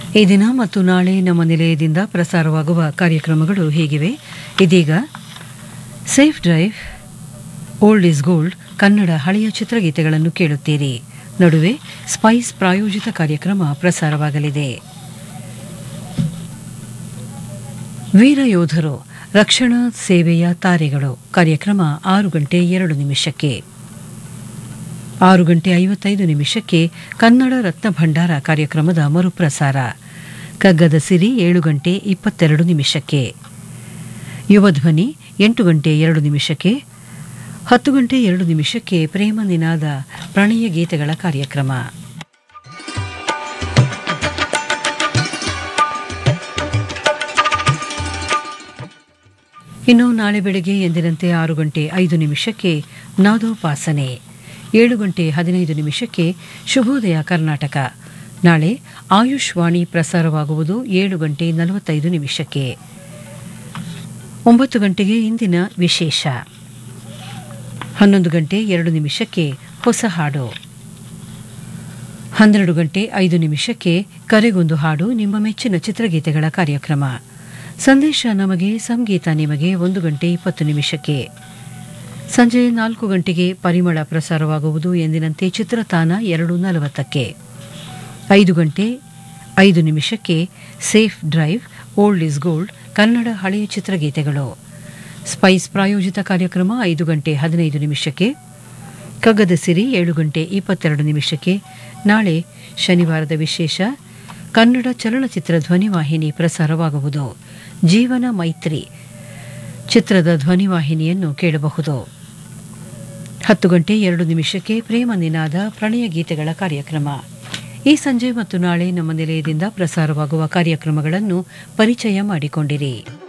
ಈ ದಿನ ಮತ್ತು ನಾಳೆ ನಮ್ಮ ನಿಲಯದಿಂದ ಪ್ರಸಾರವಾಗುವ ಕಾರ್ಯಕ್ರಮಗಳು ಹೀಗಿವೆ ಇದೀಗ safe drive old is gold Kannada ಹಳೆಯ ಚಿತ್ರಗೀತೆಗಳನ್ನು ಕೇಳುತ್ತೀರಿ ನಡುವೆ ಸ್ಪೈಸ್ ಪ್ರಾಯೋಜಿತ ಕಾರ್ಯಕ್ರಮ ಪ್ರಸಾರವಾಗಲಿದೆ ವೀರ ಯೋಧರು ರಕ್ಷಣಾ ಸೇವೆಯ ತಾರೆಗಳು ಕಾರ್ಯಕ್ರಮ ಆರು ಗಂಟೆ ಎರಡು ನಿಮಿಷಕ್ಕೆ ಆರು ಗಂಟೆ ಐವತ್ತೈದು ನಿಮಿಷಕ್ಕೆ ಕನ್ನಡ ರತ್ನ ಭಂಡಾರ ಕಾರ್ಯಕ್ರಮದ ಮರುಪ್ರಸಾರ ಕಗ್ಗದ ಸಿರಿ ಏಳು ಗಂಟೆ ಇಪ್ಪತ್ತೆರಡು ನಿಮಿಷಕ್ಕೆ ಯುವಧ್ವನಿ ಎಂಟು ಗಂಟೆ ಎರಡು ನಿಮಿಷಕ್ಕೆ ಹತ್ತು ಗಂಟೆ ಎರಡು ನಿಮಿಷಕ್ಕೆ ಪ್ರೇಮ ನಿನಾದ ಪ್ರಣಯ ಗೀತೆಗಳ ಕಾರ್ಯಕ್ರಮ ಇನ್ನು ನಾಳೆ ಬೆಳಗ್ಗೆ ಎಂದಿನಂತೆ ಆರು ಗಂಟೆ ಐದು ನಿಮಿಷಕ್ಕೆ ನಾದೋಪಾಸನೆ ಏಳು ಗಂಟೆ ಹದಿನೈದು ನಿಮಿಷಕ್ಕೆ ಶುಭೋದಯ ಕರ್ನಾಟಕ ನಾಳೆ ಆಯುಷ್ ವಾಣಿ ಪ್ರಸಾರವಾಗುವುದು ಏಳು ಗಂಟೆ ನಲವತ್ತೈದು ನಿಮಿಷಕ್ಕೆ ಒಂಬತ್ತು ಗಂಟೆಗೆ ಇಂದಿನ ವಿಶೇಷ ಹನ್ನೊಂದು ಗಂಟೆ ಎರಡು ನಿಮಿಷಕ್ಕೆ ಹೊಸ ಹಾಡು ಹನ್ನೆರಡು ಗಂಟೆ ಐದು ನಿಮಿಷಕ್ಕೆ ಕರೆಗೊಂದು ಹಾಡು ನಿಮ್ಮ ಮೆಚ್ಚಿನ ಚಿತ್ರಗೀತೆಗಳ ಕಾರ್ಯಕ್ರಮ ಸಂದೇಶ ನಮಗೆ ಸಂಗೀತ ನಿಮಗೆ ಒಂದು ಗಂಟೆ ಇಪ್ಪತ್ತು ನಿಮಿಷಕ್ಕೆ ಸಂಜೆ ನಾಲ್ಕು ಗಂಟೆಗೆ ಪರಿಮಳ ಪ್ರಸಾರವಾಗುವುದು ಎಂದಿನಂತೆ ಚಿತ್ರತಾನ ಎರಡು ನಲವತ್ತಕ್ಕೆ ಐದು ಗಂಟೆ ಐದು ನಿಮಿಷಕ್ಕೆ safe drive old is gold Kannada ಹಳೆಯ ಚಿತ್ರಗೀತೆಗಳು ಸ್ಪೈಸ್ ಪ್ರಾಯೋಜಿತ ಕಾರ್ಯಕ್ರಮ ಐದು ಗಂಟೆ ಹದಿನೈದು ನಿಮಿಷಕ್ಕೆ ಕಗ್ಗದ ಸಿರಿ ಏಳು ಗಂಟೆ ಇಪ್ಪತ್ತೆರಡು ನಿಮಿಷಕ್ಕೆ ನಾಳೆ ಶನಿವಾರದ ವಿಶೇಷ ಕನ್ನಡ ಚಲನಚಿತ್ರ ಧ್ವನಿವಾಹಿನಿ ಪ್ರಸಾರವಾಗುವುದು ಜೀವನ ಮೈತ್ರಿ ಚಿತ್ರದ ಧ್ವನಿವಾಹಿನಿಯನ್ನು ಕೇಳಬಹುದು ಹತ್ತು ಗಂಟೆ ಎರಡು ನಿಮಿಷಕ್ಕೆ ಪ್ರೇಮ ನಿನಾದ ಪ್ರಣಯ ಗೀತೆಗಳ ಕಾರ್ಯಕ್ರಮ ಈ ಸಂಜೆ ಮತ್ತು ನಾಳೆ ನಮ್ಮ ನಿಲಯದಿಂದ ಪ್ರಸಾರವಾಗುವ ಕಾರ್ಯಕ್ರಮಗಳನ್ನು ಪರಿಚಯ ಮಾಡಿಕೊಂಡಿರಿ